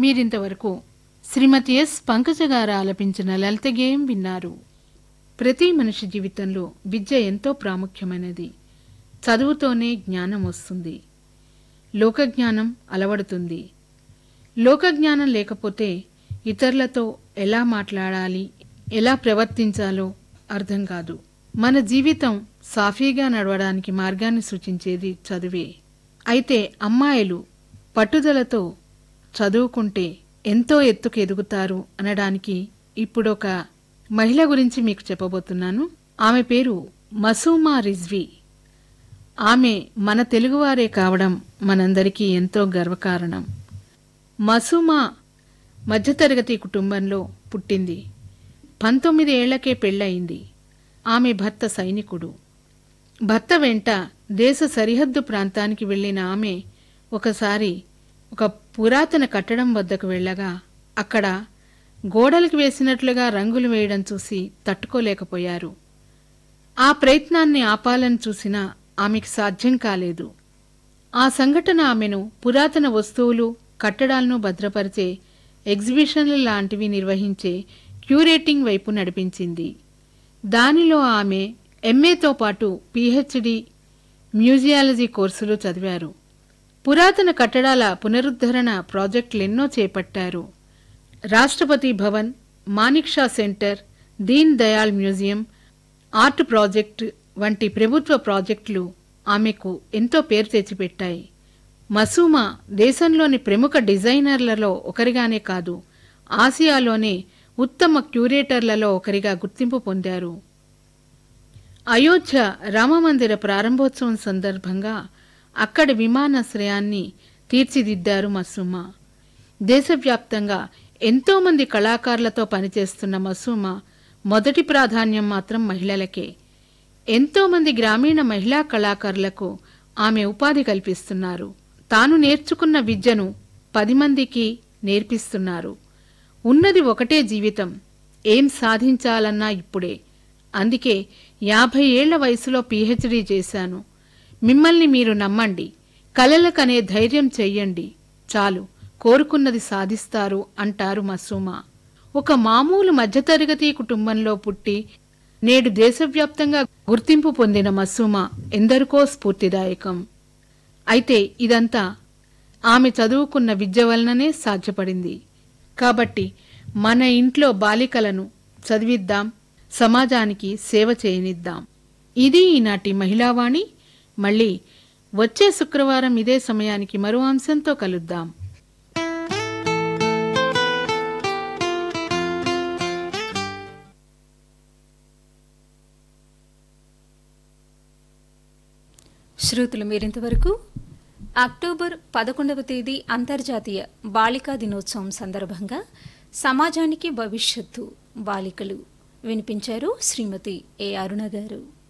మీరింతవరకు శ్రీమతి ఎస్ పంకజ గారు ఆలపించిన లలిత గేయం విన్నారు ప్రతి మనిషి జీవితంలో విద్య ఎంతో ప్రాముఖ్యమైనది చదువుతోనే జ్ఞానం వస్తుంది లోకజ్ఞానం అలవడుతుంది లోకజ్ఞానం లేకపోతే ఇతరులతో ఎలా మాట్లాడాలి ఎలా ప్రవర్తించాలో అర్థం కాదు మన జీవితం సాఫీగా నడవడానికి మార్గాన్ని సూచించేది చదువే అయితే అమ్మాయిలు పట్టుదలతో చదువుకుంటే ఎంతో ఎత్తుకు ఎదుగుతారు అనడానికి ఇప్పుడొక మహిళ గురించి మీకు చెప్పబోతున్నాను ఆమె పేరు మసూమా రిజ్వీ ఆమె మన తెలుగువారే కావడం మనందరికీ ఎంతో గర్వకారణం మసూమా మధ్యతరగతి కుటుంబంలో పుట్టింది పంతొమ్మిది ఏళ్లకే పెళ్ళయింది ఆమె భర్త సైనికుడు భర్త వెంట దేశ సరిహద్దు ప్రాంతానికి వెళ్ళిన ఆమె ఒకసారి ఒక పురాతన కట్టడం వద్దకు వెళ్ళగా అక్కడ గోడలకు వేసినట్లుగా రంగులు వేయడం చూసి తట్టుకోలేకపోయారు ఆ ప్రయత్నాన్ని ఆపాలని చూసినా ఆమెకు సాధ్యం కాలేదు ఆ సంఘటన ఆమెను పురాతన వస్తువులు కట్టడాలను భద్రపరిచే ఎగ్జిబిషన్ల లాంటివి నిర్వహించే క్యూరేటింగ్ వైపు నడిపించింది దానిలో ఆమె ఎంఏతో పాటు పీహెచ్డీ మ్యూజియాలజీ కోర్సులు చదివారు పురాతన కట్టడాల పునరుద్ధరణ ప్రాజెక్టులెన్నో చేపట్టారు Rashtrapati Bhavan Manekshaw centre Deen Dayal museum art project వంటి ప్రభుత్వ ప్రాజెక్టులు ఆమెకు ఎంతో పేరు తెచ్చిపెట్టాయి మసూమా దేశంలోని ప్రముఖ డిజైనర్లలో ఒకరిగానే కాదు ఆసియాలోనే ఉత్తమ క్యూరేటర్లలో ఒకరిగా గుర్తింపు పొందారు అయోధ్య రామమందిర ప్రారంభోత్సవం సందర్భంగా అక్కడి విమానాశ్రయాన్ని తీర్చిదిద్దారు మసూమా దేశవ్యాప్తంగా ఎంతోమంది కళాకారులతో పనిచేస్తున్న మసూమా మొదటి ప్రాధాన్యం మాత్రం మహిళలకే ఎంతోమంది గ్రామీణ మహిళా కళాకారులకు ఆమె ఉపాధి కల్పిస్తున్నారు తాను నేర్చుకున్న విద్యను పది మందికి నేర్పిస్తున్నారు ఉన్నది ఒకటే జీవితం ఏం సాధించాలన్నా ఇప్పుడే అందుకే యాభై ఏళ్ల వయసులో పీహెచ్డీ చేశాను మిమ్మల్ని మీరు నమ్మండి కలలకనే ధైర్యం చెయ్యండి చాలు కోరుకున్నది సాధిస్తారు అంటారు మసూమా ఒక మామూలు మధ్యతరగతి కుటుంబంలో పుట్టి నేడు దేశవ్యాప్తంగా గుర్తింపు పొందిన మసూమా ఎందరికో స్ఫూర్తిదాయకం అయితే ఇదంతా ఆమె చదువుకున్న విద్య వలననే సాధ్యపడింది కాబట్టి మన ఇంట్లో బాలికలను చదివిద్దాం సమాజానికి సేవ చేయనిద్దాం ఇది ఈనాటి మహిళావాణి మళ్ళీ వచ్చే శుక్రవారం ఇదే సమయానికి మరో అంశంతో కలుద్దాం శ్రోతలు మీరింతవరకు అక్టోబర్ పదకొండవ తేదీ అంతర్జాతీయ బాలికా దినోత్సవం సందర్భంగా సమాజానికి భవిష్యత్తు బాలికలు వినిపించారు శ్రీమతి ఏ అరుణ గారు